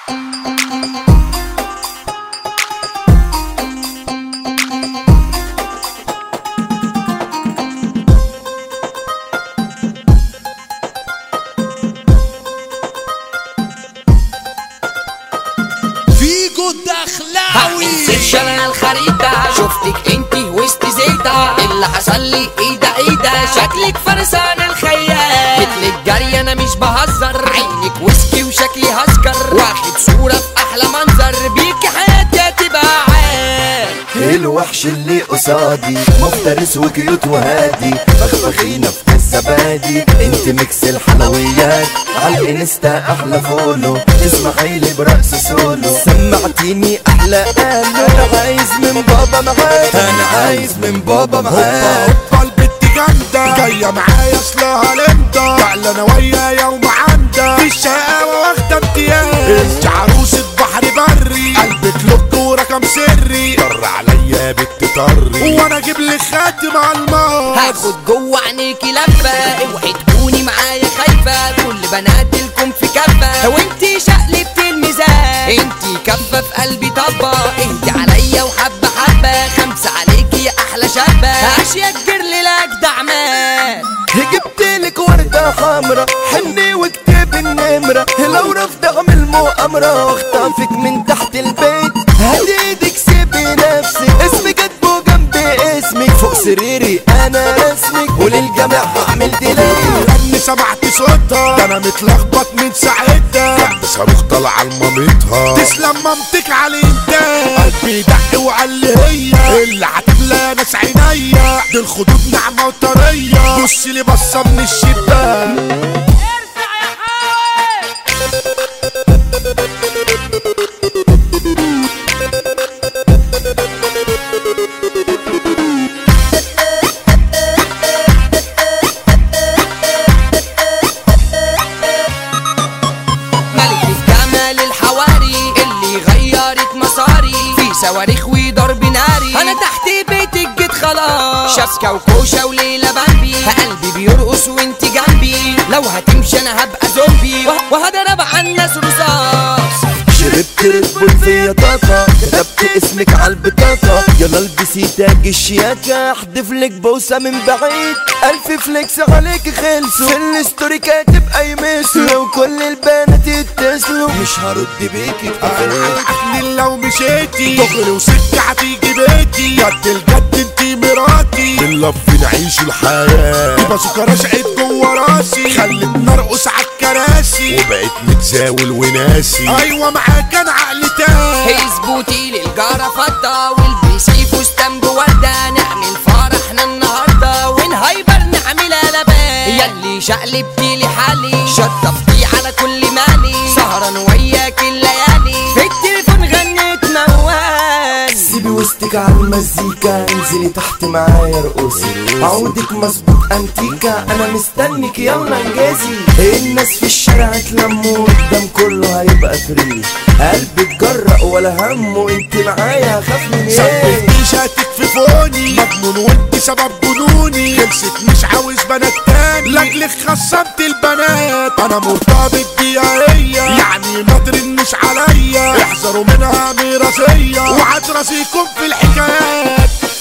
فيجو الدخلاوي هنسيرش انا الخريطة شفتك انتي وسط زيطة اللي حصل لي ايه ده ايه ده شكلك فرسان الخيال مثلك جري انا مش بهزر عينك ويسكي وشكلي هسكر واخد صورة في احلى منظر بيكي حياتي هتبقى عال الوحش اللي قصادي مفترس وكيوت وهادي فخفخينا في الزبادي انت ميكس الحلويات على الانستا احلى فولو اسمعي لي برقص سولو سمعتيني احلى قالو انا عايز من بابا معاك انا عايز من بابا معاك هوبا البت جامدة جاية معايا اصلها لمدة تعالى انا ويايا ومعندة في الشقاوة واخدة امتياز انت عروسة بحر بري قلبك لب ورقم سري طر عليا بت طري وانا اجيب لك خاتم على الماس هاخد جوه عينيكي لفة اوعي تكوني معايا خايفة كل بناتلكم في كفة وانتي شقلبتي الميزان انتي كفة في قلبي طبة اهدي عليا وحبة حبة خمسة عليكي يا احلى شابة اشياء الجرل لاجدع مان جبتلك وردة حمرا حني واكتب النمرة لو رفض اعمل مؤامرة واخطفك من تحت البيت هديدك سيبي نفسك اسمي كاتبه جنب اسمك فوق سريري انا رسمك وللجميع هعمل ديلي اني سمعت صوتها ده انا متلخبط من ساعتها صاروخ طلع لمامتها تسلم مامتك على الانتاج قلبي دق وعلى اللي هي اللي هتملى ناس عينيا دي الخدود ناعمه وطريه بص لي بصه من الشباك ملكة جمال الحواري اللي غيرت مساري في صواريخ وضرب ناري انا تحت بيتك جيت خلاص شاسكة وكوشة وليلة بامبي قلبي بيرقص وانت جنبي لو هتمشي انا هبقى زومبي وه- وهضرب على الناس رصاص شربت ريد بول فيا طاقة كتبت اسمك على البطاقة يلا البسي تاج الشياكة احدف لك بوسة من بعيد ألف فليكس عليك خلصوا في الستوري كاتب أي مثل لو كل البنات يتصلوا مش هرد بيكي انا كتير عقلي لو مشيتي دغري وستي هتيجي بيتي جد الجد انتي مراتي باللف نعيش الحياة يبقى سكر اشعت جوه راسي خلتني ارقص عالكراسي وبقيت متزاول وناسي ايوه معاك انا عقلي تاني اثبتي للجارة فضة والبسي فستان بوردة نعمل فرحنا النهاردة ونهايبر نعملها لبان ياللي شقلبتي لي حالي شطفتي على كل مالي سهران وياك الليالي في التليفون غنيت موال سيبي وسطك على المزيكا انزلي تحت معايا ارقصي عودك مظبوط انتيكا انا مستنك يلا انجازي الناس في الشارع اتلموا قدام كله هيبقى فري قلبي اتجرأ ولا همه انت معايا هخاف من ايه سبتني شاتك في فوني مجنون وانت سبب جنوني خلصت مش عاوز بنات تاني لاجلك خصمت البنات انا مرتبط بيها هي يعني ما ترنش عليا احذروا منها ميراثية وعد راسيكم في الحكايات